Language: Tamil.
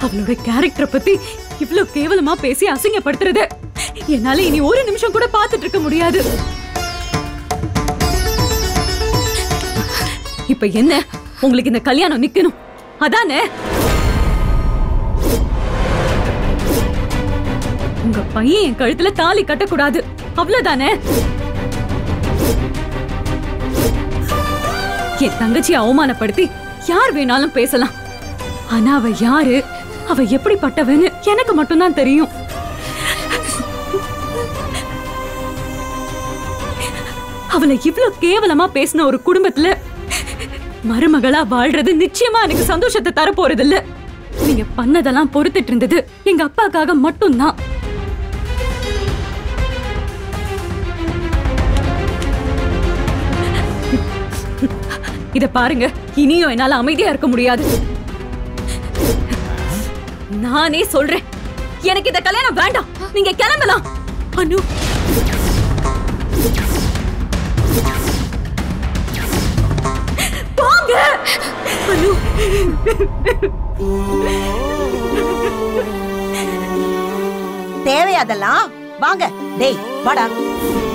அவளோட கேரக்டரை பத்தி இவ்ளோ கேவலமா பேசி அசிங்கப்படுத்துறது என்னால இனி ஒரு நிமிஷம் கூட பார்த்துட்டு இருக்க முடியாது இப்ப என்ன உங்களுக்கு இந்த கல்யாணம் நிக்கணும் அதானே உங்க பையன் என் கழுத்துல தாலி கட்டக்கூடாது அவ்வளவுதானே என் தங்கச்சியை அவமானப்படுத்தி யார் வேணாலும் பேசலாம் ஆனா அவ யாரு அவ எப்படிப்பட்டவன்னு எனக்கு மட்டும்தான் தெரியும் அவளை இவ்ளோ கேவலமா பேசின ஒரு குடும்பத்துல மருமகளா வாழ்றது நிச்சயமா எனக்கு சந்தோஷத்தை தர போறது இல்ல நீங்க பண்ணதெல்லாம் பொறுத்துட்டு இருந்தது எங்க அப்பாக்காக மட்டும்தான் இத பாருங்க இனியும் என்னால அமைதியா இருக்க முடியாது நானே சொல்றேன் எனக்கு இந்த கல்யாணம் வேண்டாம் நீங்க கிளம்பலாம் அனு போங்க அனு தேவை அதெல்லாம் வாங்க டேய் வாடா